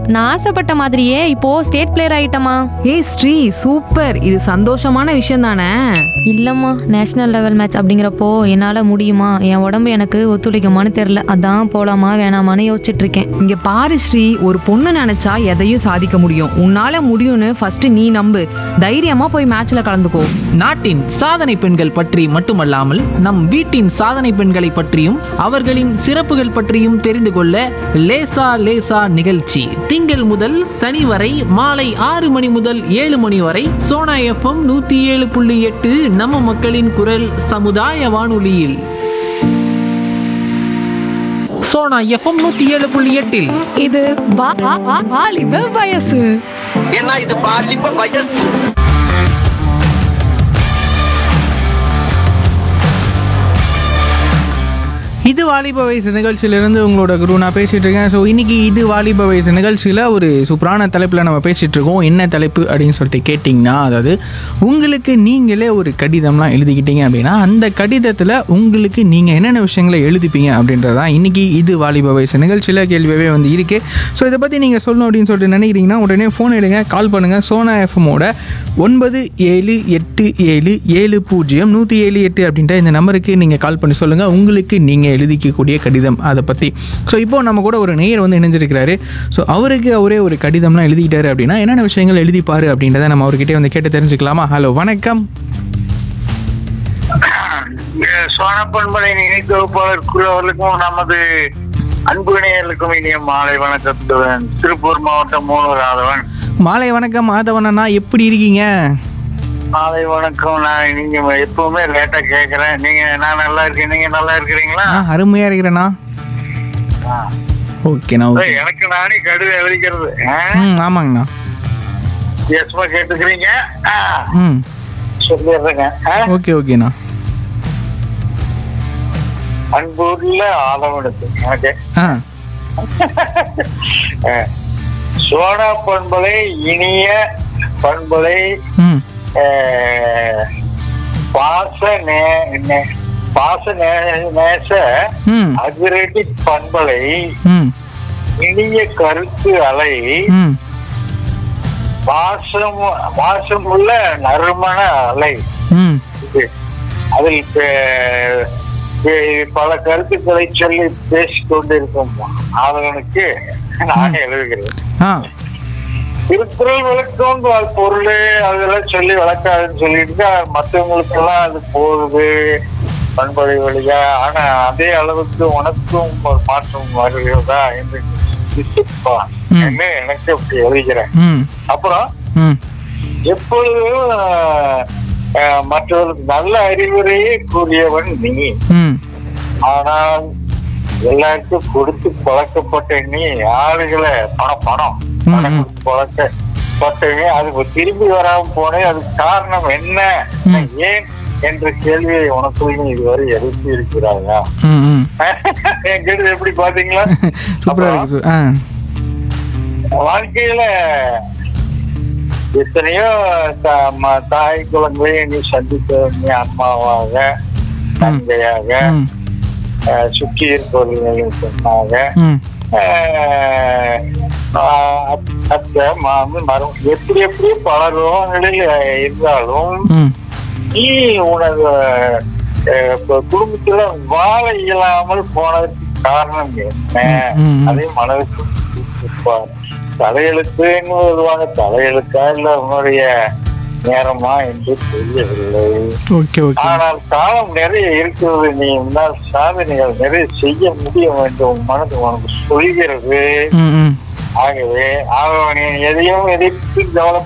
நான் ஆசைப்பட்ட மாதிரியே இப்போ ஸ்டேட் பிளேயர் ஆயிட்டமா ஏய் ஸ்ரீ சூப்பர் இது சந்தோஷமான விஷயம் தானே இல்லம்மா நேஷனல் லெவல் மேட்ச் அப்படிங்கிறப்போ என்னால முடியுமா என் உடம்பு எனக்கு ஒத்துழைக்குமான்னு தெரியல அதான் போலாமா வேணாமான்னு யோசிச்சுட்டு இருக்கேன் இங்க பாரு ஸ்ரீ ஒரு பொண்ணு நினைச்சா எதையும் சாதிக்க முடியும் உன்னால முடியும்னு ஃபர்ஸ்ட் நீ நம்பு தைரியமா போய் மேட்ச்ல கலந்துக்கோ நாட்டின் சாதனை பெண்கள் பற்றி மட்டுமல்லாமல் நம் வீட்டின் சாதனை பெண்களை பற்றியும் அவர்களின் சிறப்புகள் பற்றியும் தெரிந்து கொள்ள லேசா லேசா நிகழ்ச்சி திங்கள் முதல் சனி வரை மாலை ஆறு மணி முதல் ஏழு மணி வரை சோனா எஃப்எம் நூத்தி ஏழு புள்ளி எட்டு நம்ம மக்களின் குரல் சமுதாய வானொலியில் சோனா எஃப்எம் நூத்தி ஏழு புள்ளி எட்டில் இது வா- வா- வா- வாலிப வயசு ஏன்னா இது பாலிப்ப வயசு இது வாலிப வயசு நிகழ்ச்சியிலிருந்து உங்களோட குரு நான் பேசிட்டு இருக்கேன் ஸோ இன்னைக்கு இது வாலிப வயசு நிகழ்ச்சியில் ஒரு சூப்பரான தலைப்பில் நம்ம பேசிட்டு இருக்கோம் என்ன தலைப்பு அப்படின்னு சொல்லிட்டு கேட்டிங்கன்னா அதாவது உங்களுக்கு நீங்களே ஒரு கடிதம்லாம் எழுதிக்கிட்டீங்க அப்படின்னா அந்த கடிதத்தில் உங்களுக்கு நீங்கள் என்னென்ன விஷயங்களை எழுதிப்பீங்க அப்படின்றது தான் இன்னைக்கு இது வாலிப வயசு நிகழ்ச்சியில் கேள்வியாகவே வந்து இருக்கு ஸோ இதை பற்றி நீங்கள் சொல்லணும் அப்படின்னு சொல்லிட்டு நினைக்கிறீங்கன்னா உடனே ஃபோன் எடுங்க கால் பண்ணுங்கள் சோனா எஃப்எம்மோட ஒன்பது ஏழு எட்டு ஏழு ஏழு பூஜ்ஜியம் நூற்றி ஏழு எட்டு அப்படின்ற இந்த நம்பருக்கு நீங்கள் கால் பண்ணி சொல்லுங்கள் உங்களுக்கு நீங்கள் எழுதிக்கக்கூடிய கடிதம் அதை பற்றி ஸோ இப்போ நம்ம கூட ஒரு நேயர் வந்து இணைஞ்சிருக்கிறாரு ஸோ அவருக்கு அவரே ஒரு கடிதம்லாம் எழுதிக்கிட்டாரு அப்படின்னா என்னென்ன விஷயங்கள் எழுதிப்பாரு அப்படின்றத நம்ம அவர்கிட்ட வந்து கேட்டு தெரிஞ்சுக்கலாமா ஹலோ வணக்கம் சோனப்பண்பலை நினைத்தொகுப்பாளர் அவர்களுக்கும் நமது அன்பு நேயர்களுக்கும் இனிய மாலை வணக்கத்துடன் திருப்பூர் மாவட்டம் மூணு ராதவன் மாலை வணக்கம் மாதவனண்ணா எப்படி இருக்கீங்க மாலை வணக்கம் நான் நீங்க எப்பவுமே லேட்டா கேக்குறேன் நீங்க நான் நல்லா இருக்கேன் நீங்க நல்லா இருக்கிறீங்களா ஆ அருமையாக இருக்கிறேண்ணா ஓகேண்ணா ஓகே ஏய், எனக்கு நானே கடிதம் எழுதிக்கிறது ம் ஆமாங்கண்ணா எஸ்மா கேட்டுக்கிறீங்க ஆ, ம் சொல்லிடுறேங்க ஆ? ஓகே ஓகேண்ணா அன்புள்ள ஆதவனுக்கு எனக்கு ஆ சோனா பண்பலை இனிய பண்பலை ம் அஹ், பாச நே- நே- பாச நே- நேச ம் அதிரடி பண்பலை ம் இனிய கருத்து அலை ம் வாசம் வாசமுள்ள நறுமண அலை ம் இது அதில் பே- பே- பல கருத்துக்களை சொல்லி பேசிக் கொண்டிருக்கும் ஆதவனுக்கு நான் எழுதுகிறேன் ஆ திருக்குறள் விளக்கம் அது பொருள் அதெல்லாம் சொல்லி விளக்காதுன்னு சொல்லிட்டு மற்றவங்களுக்கு எல்லாம் அது போகுது பண்பலை வழியா ஆனா அதே அளவுக்கு உனக்கும் ஒரு மாற்றம் வருகிறதா என்று சிந்திப்பான் ம். என்று எனக்கு அப்படி எழுதுகிறேன் ம் அப்புறம் ம் எப்பொழுதும் அஹ், அஹ், மற்றவர்களுக்கு நல்ல அறிவுரையே கூறியவன் நீ ம் ஆனால் எல்லாருக்கும் கொடுத்து பழக்கப்பட்ட நீ ஆளுகளை பணம் பணம் பணம் ம். கொடுத்து பழக்கப்பட்டவங்க அதுக்கு திரும்பி வராம போனே அதுக்கு காரணம் என்ன ம். ஏன் என்ற கேள்வியை உனக்குள் நீ இதுவரை எழுப்பி இருக்கிறாயா ம் ம் என் கேள்வி எப்படி பாத்தீங்களா சூப்பராக இருக்கு சு- ஆ வாழ்க்கையில எத்தனையோ த- ம- தாய் குழந்தையை நீ சந்தித்த நீ அம்மாவாக தந்தையாக ம் அஹ், சுற்றி இருப்பவர்களின் சொன்னாங்க ம் அஹ், ஆஹ், அத்- அத்தை மாமி மரம் எப்படி எப்படி பல ரோகங்களில் இருந்தாலும் ம் நீ உனது அஹ், இப்ப குடும்பத்துல வாழ இயலாமல் போனதுக்கு காரணம் என்ன ம், ம். அதே மனதுக்கு பிடிச்சிருப்பார். தலையெழுத்துன்னு வருவாங்க தலையெழுத்தா இல்ல உன்னுடைய நேரமா என்று தெரியவில்லை ஓகே ஓகே ஆனால் காலம் நிறைய இருக்கிறது நீ முன்னால் சாதனைகள் நிறைய செய்ய முடியும் என்று உன் மனது உனக்கு சொல்கிறது ம் ம் ஆகவே ஆகவே நீ எதையும் எதிர்த்து கவலை